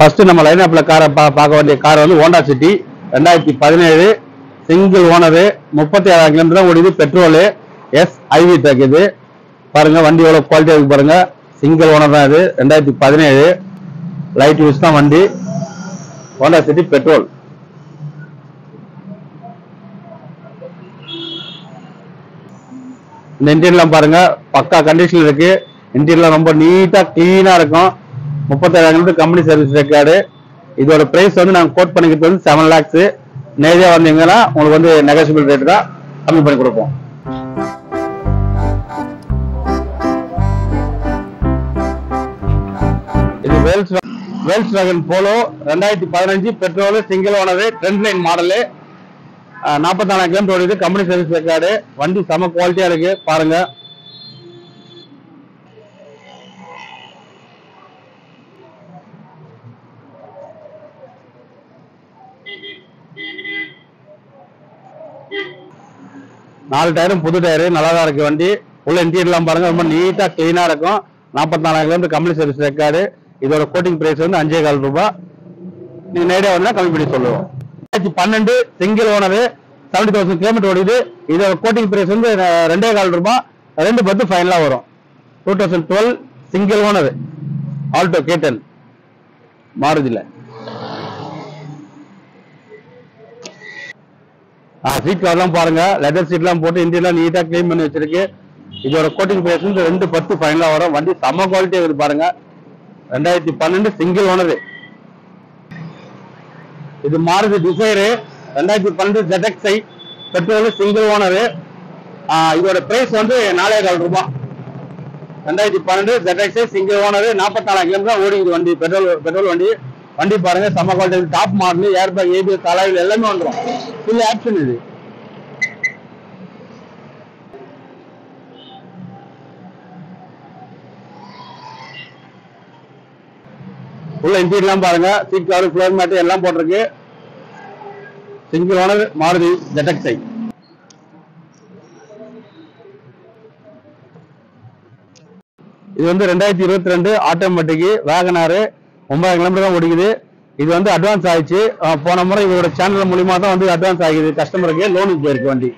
First நம்ம line அப்ல காரை பார்க்க வேண்டிய கார் வந்து ஹோண்டா சிட்டி ரெண்டாயிரத்தி பதினேழு சிங்கிள் ஓனரு முப்பத்தி ஏழாயிரம் கிலோமீட்டர் தான் ஓடிது பெட்ரோலு எஸ் ஐவி ட்ரக் இது பாருங்க வண்டி எவ்வளவு குவாலிட்டியா இருக்கு பாருங்க சிங்கிள் ஓனர் தான் இது ரெண்டாயிரத்தி பதினேழு லைட் யூஸ் தான் வண்டி ஹோண்டா சிட்டி பெட்ரோல் இந்த இன்டீரியர்லாம் பாருங்க பக்கா கண்டிஷன் இருக்கு இன்டீரியர்லாம் ரொம்ப நீட்டா கிளீனா இருக்கும் முப்பத்தாயிரம் கிலோமீட்டர் கம்பெனி சர்வீஸ் ரெக்கார்டு இதோட பிரைஸ் வந்து நாங்க கோட் பண்ணிக்கிறது வந்து செவன் லேக்ஸ் நேரடியா வந்தீங்கன்னா உங்களுக்கு வந்து நெகோசியபிள் ரேட் தான் கம்மி பண்ணி கொடுப்போம் இது வேல்ஸ் வேல்ஸ் வேகன் போலோ ரெண்டாயிரத்தி பதினஞ்சு petrol single owner trend line model நாற்பத்தாலாயிரம் கிலோமீட்டர் ஓடிது கம்பெனி சர்வீஸ் ரெக்கார்டு வண்டி செம குவாலிட்டியா இருக்கு பாருங்க நாலு டயரும் புது டயரு நல்லா தான் இருக்கு வண்டி உள்ள இன்டீரியர்லாம் பாருங்க ரொம்ப நீட்டா கிளீனா இருக்கும் நாற்பத்தாலாயிரம் கிலோமீட்டர் கம்பெனி சர்வீஸ் ரெக்கார்டு இதோட கோட்டிங் பிரைஸ் வந்து அஞ்சே கால் ரூபாய் நீங்க நேரடியா வந்தா கம்மி பண்ணி சொல்லுவோம் ரெண்டாயிரத்தி பன்னெண்டு single owner seventy thousand kilometre ஓடிது இதோட கோட்டிங் பிரைஸ் வந்து அஹ், ரெண்டே கால் ரூபாய் ரெண்டு பத்து ஃபைனலா வரும் two thousand twelve single owner Alto கேட்டன் மாருதில சீட் கவர்லாம் பாருங்க லெதர் சீட்லாம் போட்டு இன்டீரியர்லாம் நீட்டா க்ளீன் பண்ணி வச்சிருக்கு இதோட கோட்டிங் பிரைஸ் வந்து ரெண்டு பத்து ஃபைனலா வரும் வண்டி செம்ம குவாலிட்டி இருக்குது பாருங்க ரெண்டாயிரத்தி பன்னெண்டு சிங்கிள் ஓனரு இது மாருதி டிசைரு ரெண்டாயிரத்தி பன்னெண்டு ZXi பெட்ரோல் சிங்கிள் ஓனரு இதோட பிரைஸ் வந்து நாலே கால் ரூபாய் ரெண்டாயிரத்தி பன்னெண்டு ZXi சிங்கிள் ஓனரு நாற்பத்தாலாயிரம் கிலோமீட்டர் ஓடிக்குது வண்டி பெட்ரோல் பெட்ரோல் வண்டி வண்டி பாருங்க செம்ம quality top model air bag ABS அலாயில் எல்லாமே வந்துடும் ஃபுல் ஆப்ஷன் இது உள்ள இன்டீரியர்லாம் பாருங்க சீட் கவர் ஃப்ளோர் மேட் எல்லாம் போட்டிருக்கு சிங்கிள் ஓனர் மாருதி ஜெட்டக்ஸை இது வந்து ரெண்டாயிரத்தி இருபத்தி ரெண்டு ஆட்டோமேட்டிக் வேகனாரு ஒன்பதாயிரம் கிலோமீட்டர் தான் ஓடிக்குது இது வந்து அட்வான்ஸ் ஆயிடுச்சு அஹ் போன முறை இவரோட சேனல் மூலியமா தான் வந்து அட்வான்ஸ் ஆகிது கஸ்டமருக்கு லோனுக்கு போயிருக்கு வண்டி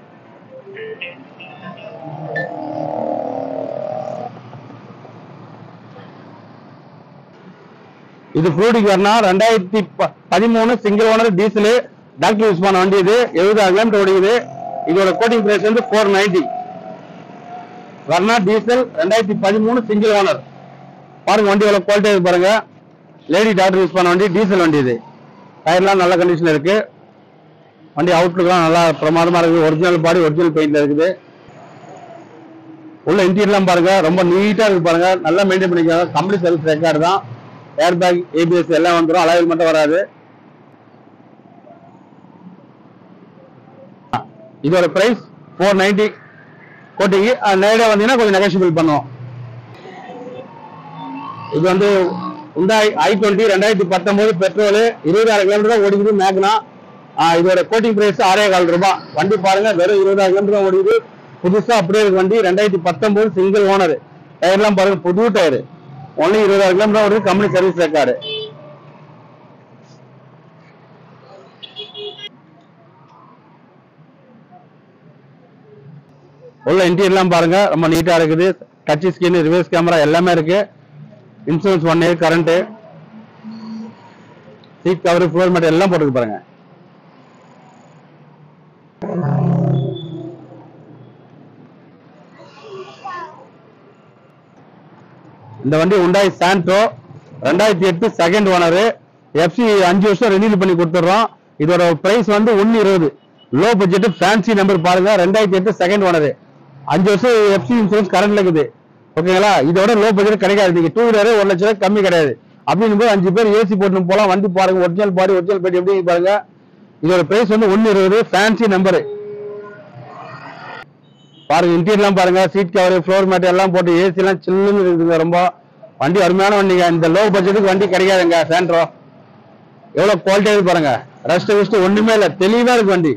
இது ஃப்ளூடிக் வரணும் ரெண்டாயிரத்தி ப- பதிமூணு single owner diesel doctor use பண்ண வண்டி இது எழுபதாயிரம் கிலோமீட்டர் ஓடிக்குது இதோட கோட்டிங் பிரைஸ் வந்து ஃபோர் நைன்டி வர்ணா டீசல் ரெண்டாயிரத்தி பதிமூணு சிங்கிள் ஓனர் பாருங்க வண்டி எவ்வளவு குவாலிட்டி இருக்கு பாருங்க லேடி டாக்டர் யூஸ் பண்ண வண்டி டீசல் வண்டி இது டயர்லாம் நல்ல கண்டிஷன் இருக்கு வண்டி அவுட்லுக்லாம் நல்லா பிரமாதமா இருக்கு ஒரிஜினல் பாடி ஒரிஜினல் பெயிண்ட்ல இருக்குது உள்ள இன்டீரியர்லாம் பாருங்க ரொம்ப நீட்டா இருக்கு பாருங்க நல்லா மெயின்டைன் பண்ணிக்கிறாங்க கம்பெனி சர்வீஸ் ரெக்கார்டு தான் ஏர் பேக் ஏபிஎஸ் எல்லாம் வந்துடும் அலாயில் மட்டும் வராது இதோட பிரைஸ் ஃபோர் நைன்டி கோட்டிங்கு நேரடியாக வந்தீங்கன்னா கொஞ்சம் நெகோஷியபிள் பண்ணுவோம் இது வந்து உண்டாய் ஐ டுவெண்ட்டி ரெண்டாயிரத்தி பத்தொன்பது பெட்ரோல் இருபதாயிரம் கிலோமீட்டர் தான் ஓடிக்குது மேக்னா ஆஹ் இதோட கோட்டிங் பிரைஸ் ஆறே கால் ரூபாய் வண்டி பாருங்க வெறும் இருபதாயிரம் கிலோமீட்டர் தான் ஓடிக்குது புதுசா அப்படியே இருக்கு வண்டி ரெண்டாயிரத்தி பத்தொன்பது சிங்கிள் ஓனர் டயர்லாம் பாருங்க புது டயர் ஒன்லி இருபதாயிரம் கிலோமீட்டர் ஓடுது கம்பெனி சர்வீஸ் ரெக்கார்டு உள்ள இன்டீரியர்லாம் பாருங்க ரொம்ப நீட்டா இருக்குது டச் ஸ்கிரீன் ரிவர்ஸ் கேமரா எல்லாமே இருக்கு insurance one year current seat cover floor mat எல்லாம் போட்டுருக்கு பாருங்க இந்த வண்டி உண்டாய் சாண்டோ ரெண்டாயிரத்தி எட்டு செகண்ட் ஓனர் எஃப்சி அஞ்சு வருஷம் ரெனியூல் பண்ணி கொடுத்துட்றோம் இதோட பிரைஸ் வந்து ஒன்னு இருபது லோ பட்ஜெட் ஃபேன்சி நம்பர் பாருங்க ரெண்டாயிரத்தி எட்டு செகண்ட் ஓனர் அஞ்சு வருஷம் எஃப்சி இன்சூரன்ஸ் கரண்ட்ல இருக்குது ஓகேங்களா இதோட லோ பட்ஜெட் கிடைக்காது நீங்க டூ வீலர் ஒரு லட்சம் ரூபாய் கம்மி கிடையாது அப்படின்னும் போது அஞ்சு பேர் ஏசி போட்டு போலாம் வண்டி பாருங்க ஒரிஜினல் பாடி ஒரிஜினல் பெட்டி எப்படி இருக்கு பாருங்க இதோட பிரைஸ் வந்து ஒன்னு இருபது ஃபேன்சி நம்பர் பாருங்க இன்டீரியர்லாம் பாருங்க சீட் கவர் ஃப்ளோர் மேட் எல்லாம் போட்டு ஏசி எல்லாம் சில்லுன்னு இருக்குதுங்க ரொம்ப வண்டி அருமையான வண்டிங்க இந்த லோ பட்ஜெட்டுக்கு வண்டி கிடைக்காதுங்க சாண்ட்ரோ எவ்வளவு குவாலிட்டியா இருக்கு பாருங்க ரஸ்ட் கிஸ்ட் ஒண்ணுமே இல்ல தெளிவா இருக்கு வண்டி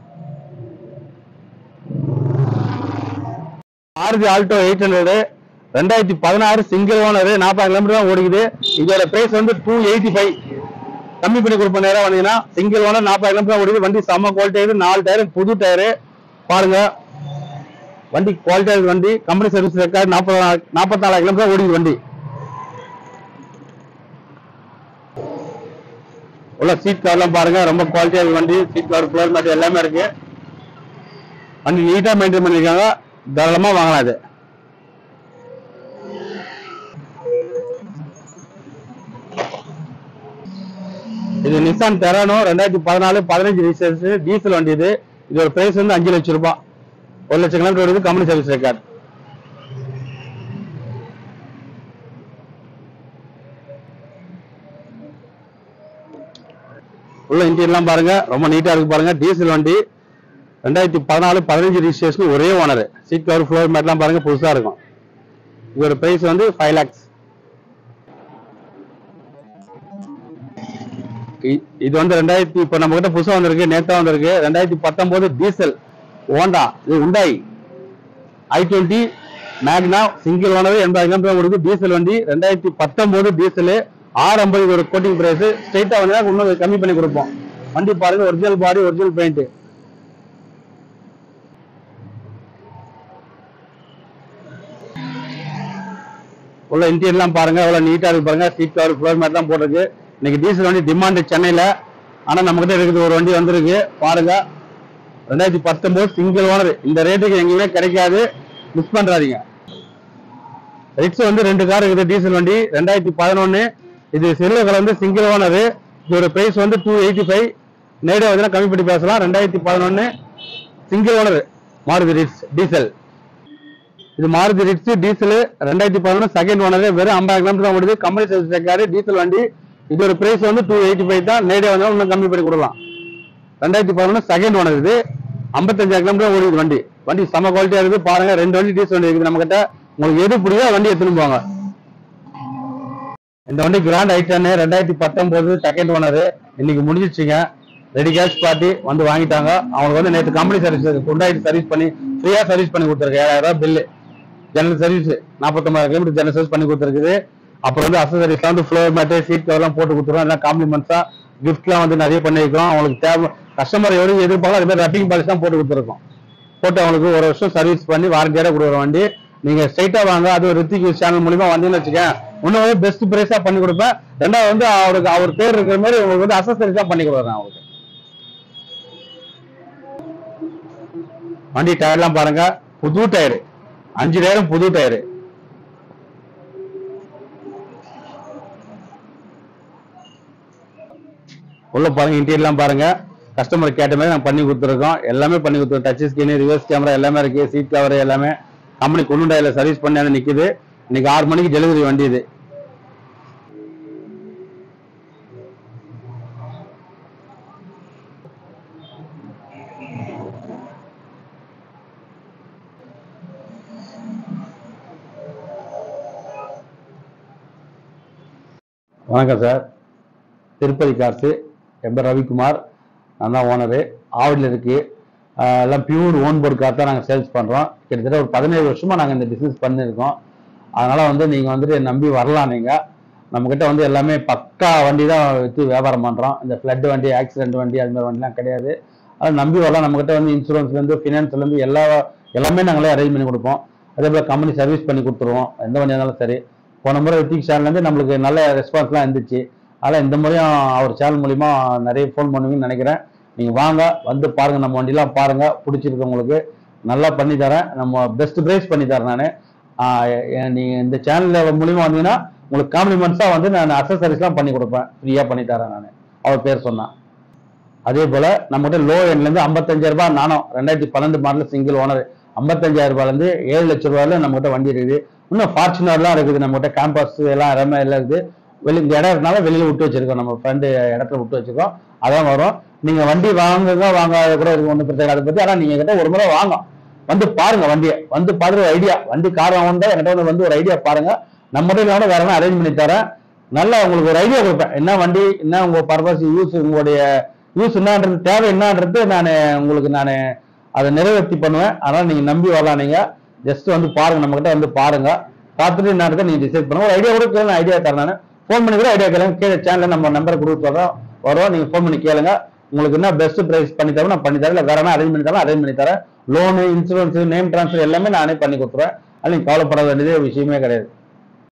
ஆர்ஜி ஆல்டோ எயிட் ஹண்ட்ரடு ரெண்டாயிரத்தி பதினாறு சிங்கிள் ஓனர் நாற்பது கிலோமீட்டர் தான் ஓடிக்குது இதோட பிரைஸ் வந்து டூ எயிட்டி ஃபைவ் கம்மி பண்ணி கொடுப்ப நேரம் வந்தீங்கன்னா சிங்கிள் ஓனர் நாற்பது கிலோமீட்டர் தான் ஓடிக்குது வண்டி செம்ம குவாலிட்டி நாலு டயர் புது டயரு பாருங்க வண்டி குவாலிட்டி வண்டி கம்பெனி சர்வீஸ் ரெக்கார்டு நாற்பது நாற்பத்தி நாலாயிரம் கிலோமீட்டர் ஓடிக்குது வண்டி உள்ள சீட் கவர்லாம் பாருங்க ரொம்ப குவாலிட்டியாக வண்டி சீட் கவர் ஃப்ளோர் மேட் எல்லாமே இருக்கு வண்டி நீட்டா மெயின்டைன் பண்ணிருக்காங்க தாராளமா வாங்கலாம் இது இது நிசான் டெரானோ ரெண்டாயிரத்தி பதினாலு பதினஞ்சு ரிஜிஸ்ட்ரேஷன் டீசல் வண்டி இது இதோட பிரைஸ் வந்து அஞ்சு லட்சம் ரூபாய் ஒரு லட்சம் கிலோமீட்டர் வருது கம்பெனி சர்வீஸ் ரெக்கார்ட் உள்ள இன்டீரியர்லாம் பாருங்க ரொம்ப நீட்டா இருக்கு பாருங்க டீசல் வண்டி ரெண்டாயிரத்தி பதினாலு பதினஞ்சு ரிஜிஸ்ட்ரேஷன் ஒரே ஓனர் சீட் கவர் ஃப்ளோர் மேட்லாம் பாருங்க புதுசா இருக்கும் இதோட பிரைஸ் வந்து ஃபைவ் லேக்ஸ் இது வந்து ரெண்டாயிரத்தி இப்போ நம்ம கிட்ட புதுசா வந்திருக்கு நேத்தா வந்திருக்கு ரெண்டாயிரத்தி பத்தொன்பது டீசல் ஹோண்டா இது Hyundai i twenty Magna single owner எண்பது கிலோமீட்டர் கொடுக்கு டீசல் வண்டி ரெண்டாயிரத்தி பத்தொன்பது டீசல் ஆறு ஐம்பது ஒரு கோட்டிங் பிரைஸ் ஸ்ட்ரைட்டா வந்தா இன்னும் கம்மி பண்ணி கொடுப்போம் வண்டி பாருங்க ஒரிஜினல் பாடி ஒரிஜினல் பெயிண்ட் உள்ள இன்டீரியர்லாம் பாருங்க எவ்வளவு நீட்டா இருக்கு பாருங்க சீட் கவர் ஃப்ளோர் மேட் தான் போட்டிருக்கு இன்னைக்கு டீசல் வண்டி டிமாண்ட் சென்னையில ஆனா நம்ம கிட்ட இருக்குது ஒரு வண்டி வந்திருக்கு பாருங்க ரெண்டாயிரத்தி பத்தொன்பது சிங்கிள் ஓனர் இந்த ரேட்டுக்கு எங்கேயுமே கிடைக்காது மிஸ் பண்றாதீங்க ரிக்ஸ் வந்து ரெண்டு கார் இருக்குது டீசல் வண்டி ரெண்டாயிரத்தி பதினொன்னு இது சில்வர் கலர் வந்து சிங்கிள் ஓனர் இதோட பிரைஸ் வந்து டூ எயிட்டி ஃபைவ் நேரடியாக வந்து கம்மி பண்ணி பேசலாம் ரெண்டாயிரத்தி பதினொன்னு single owner Maruti Ritz diesel இது மாருதி ரிட்ஸ் டீசல் ரெண்டாயிரத்தி பதினொன்று செகண்ட் ஓனர் வெறும் ஐம்பது கிலோமீட்டர் தான் ஓடுது கம்பெனி சர்வீஸ் ரெக்கார்டு டீசல் வண்டி இதோட பிரைஸ் வந்து டூ எயிட்டி ஃபைவ் தான் நேரடியாக வந்தாலும் இன்னும் கம்மி பண்ணி கொடுக்கலாம் ரெண்டாயிரத்தி பதினொன்று செகண்ட் ஓனர் இது ஐம்பத்தஞ்சாயிரம் கிலோமீட்டர் ஓடிது வண்டி வண்டி செம குவாலிட்டியா இருக்குது பாருங்க ரெண்டு வண்டி டீசல் வண்டி இருக்குது நம்ம கிட்ட உங்களுக்கு எது புரியுதோ வண்டி எடுத்துன்னு போங்க இந்த வண்டி கிராண்ட் ஐட்டன் ரெண்டாயிரத்தி பத்தொன்பது செகண்ட் ஓனர் இன்னைக்கு முடிஞ்சிச்சுங்க ரெடி கேஷ் பார்ட்டி வந்து வாங்கிட்டாங்க அவங்களுக்கு வந்து நேற்று கம்பெனி சர்வீஸ் கொண்டாயிட்டு சர்வீஸ் பண்ணி ஃப்ரீயா சர்வீஸ் பண்ணி கொடுத்துருக்கு ஏழாயிரம் ரூபாய் பில்லு ஜெனரல் சர்வீஸ் நாற்பத்தொம்பது கிலோமீட்டர் ஜெனரல் சர்வீஸ் பண்ணி கொடுத்துருக்குது அப்புறம் வந்து அசசரிஸ்லாம் வந்து ஃப்ளோர் மேட்டு சீட் கவர்லாம் போட்டு கொடுத்துருவோம் எல்லாம் காம்ப்ளிமெண்ட்ஸா கிஃப்ட்லாம் வந்து நிறைய பண்ணியிருக்கோம் அவங்களுக்கு தேவை கஸ்டமர் எவ்வளவு எதிர்ப்பாங்களோ அது மாதிரி ரப்பிங் பாலிஸ் தான் போட்டு கொடுத்துருக்கோம் போட்டு அவங்களுக்கு ஒரு வருஷம் சர்வீஸ் பண்ணி வாரண்டியோட கொடுக்குற வண்டி நீங்க ஸ்ட்ரைட்டா வாங்க அது ரித்திக் சேனல் மூலியமா வந்தீங்கன்னு வச்சுக்கேன் இன்னும் வந்து பெஸ்ட் பிரைஸா பண்ணி கொடுப்பேன் ரெண்டாவது வந்து அவருக்கு அவர் பேர் இருக்கிற மாதிரி உங்களுக்கு வந்து அசசரிஸா பண்ணி கொடுக்குறேன் அவருக்கு வண்டி டயர்லாம் பாருங்க புது டயர் அஞ்சு டயரும் புது டயரு உள்ள பாருங்க இன்டீரியர்லாம் பாருங்க கஸ்டமர் கேட்ட மாதிரி நாங்க பண்ணி கொடுத்துருக்கோம் எல்லாமே பண்ணி கொடுத்துருக்கோம் டச் ஸ்கிரீன் ரிவர்ஸ் கேமரா எல்லாமே இருக்கு சீட் கவர் எல்லாமே கம்பெனி கொண்டுண்டாயில சர்வீஸ் பண்ணி வந்து நிக்குது இன்னைக்கு ஆறு மணிக்கு டெலிவரி வண்டி இது வணக்கம் சார் திருப்பதி காசு என் பேர் ரவிக்குமார் நான் தான் ஓனரு ஆவடியில் இருக்கு ஆஹ் எல்லாம் பியூர் ஓன் போர்டு கார் தான் நாங்கள் சேல்ஸ் பண்ணுறோம் கிட்டத்தட்ட ஒரு பதினேழு வருஷமா நாங்கள் இந்த பிஸ்னஸ் பண்ணியிருக்கோம் அதனால வந்து நீங்கள் வந்துட்டு என்னை நம்பி வரலாம் நீங்கள் நம்மக்கிட்ட வந்து எல்லாமே பக்கா வண்டி தான் விற்று வியாபாரம் பண்ணுறோம் இந்த ஃப்ளட் வண்டி ஆக்சிடென்ட் வண்டி அது மாதிரி வண்டிலாம் கிடையாது அதை நம்பி வரலாம் நம்மக்கிட்ட வந்து இன்சூரன்ஸ்லேருந்து ஃபினான்ஸ்லேருந்து எல்லா எல்லாமே நாங்களே அரேஞ்ச் பண்ணி கொடுப்போம் அதே போல் கம்பெனி சர்வீஸ் பண்ணி கொடுத்துருவோம் எந்த வண்டியாக இருந்தாலும் சரி போன முறை ரித்திக் சேனல்லேருந்து நம்மளுக்கு நல்ல ரெஸ்பான்ஸ்லாம் இருந்துச்சு அதனால் இந்த முறையும் அவர் சேனல் மூலிமா நிறைய ஃபோன் பண்ணுவீங்கன்னு நினைக்கிறேன் நீங்கள் வாங்க வந்து பாருங்கள் நம்ம வண்டிலாம் பாருங்கள் பிடிச்சிருக்கு உங்களுக்கு நல்லா பண்ணி தரேன் நம்ம பெஸ்ட் ப்ரைஸ் பண்ணி தரேன் நான் நீங்கள் இந்த சேனல் மூலிமா வந்தீங்கன்னா உங்களுக்கு காம்ப்ளிமெண்ட்ஸாக வந்து நான் அக்சசரிஸ்லாம் பண்ணி கொடுப்பேன் ஃப்ரீயாக பண்ணி தரேன் நான் அவர் பேர் சொன்னான் அதே போல நம்மகிட்ட லோ எண்ட்ல இருந்து ஐம்பத்தஞ்சாயிரம் ரூபாய் நானும் ரெண்டாயிரத்தி பன்னெண்டு மாடல் சிங்கிள் ஓனர் ஐம்பத்தஞ்சாயிரம் ரூபாயில இருந்து ஏழு லட்சம் ரூபாயில நம்மகிட்ட வண்டி இருக்குது இன்னும் ஃபார்ச்சுனர்லாம் இருக்குது நம்மகிட்ட கேம்பஸ் எல்லாம் எல்லாமே எல்லாம் இருக்குது வெளி இந்த இடம் இருக்கனால வெளியில விட்டு வச்சிருக்கோம் நம்ம ஃப்ரெண்டு இடத்துல விட்டு வச்சிருக்கோம் அதான் வரும் நீங்க வண்டி வாங்குங்க வாங்காத கூட இருக்கு ஒன்றும் பிரச்சனை இல்லை. அதை பத்தி ஆனா நீங்க கிட்ட ஒரு முறை வாங்க வந்து பாருங்க வண்டியை வந்து பார்த்துட்டு ஒரு ஐடியா வண்டி கார் வாங்கினா என்கிட்ட வந்து வந்து ஒரு ஐடியா பாருங்க நம்ம மட்டும் இல்லாம வேற என்ன அரேஞ்ச் பண்ணி தரேன் நல்லா உங்களுக்கு ஒரு ஐடியா கொடுப்பேன் என்ன வண்டி என்ன உங்க பர்பஸ் யூஸ் உங்களுடைய யூஸ் என்னன்றது தேவை என்னன்றது நான் உங்களுக்கு நான் அதை நிறைவேற்றி பண்ணுவேன் அதனால நீங்க நம்பி வரலாம் நீங்க ஜஸ்ட் வந்து பாருங்க நம்ம கிட்ட வந்து பாருங்க பார்த்துட்டு என்ன இருக்கோ நீங்க டிசைட் பண்ணுங்க ஒரு ஐடியா கூட கேளுங்க ஐடியா தரேன் நான் ஃபோன் பண்ணி கூட ஐடியா கேளுங்க கீழே சேனல்ல நம்ம நம்பரை கொடுத்து வரோம் வரோம் நீங்க ஃபோன் பண்ணி கேளுங்க உங்களுக்கு என்ன பெஸ்ட் பிரைஸ் பண்ணி தரேன் நான் பண்ணி தரேன் இல்லை வேற என்ன அரேஞ்ச் பண்ணி தரேன் அரேஞ்ச் பண்ணி தரேன் லோனு இன்சூரன்ஸ் நேம் ட்ரான்ஸ்ஃபர் எல்லாமே நானே பண்ணி கொடுத்துருவேன் அது நீங்க கவலைப்பட வேண்டியதே விஷயமே கிடையாது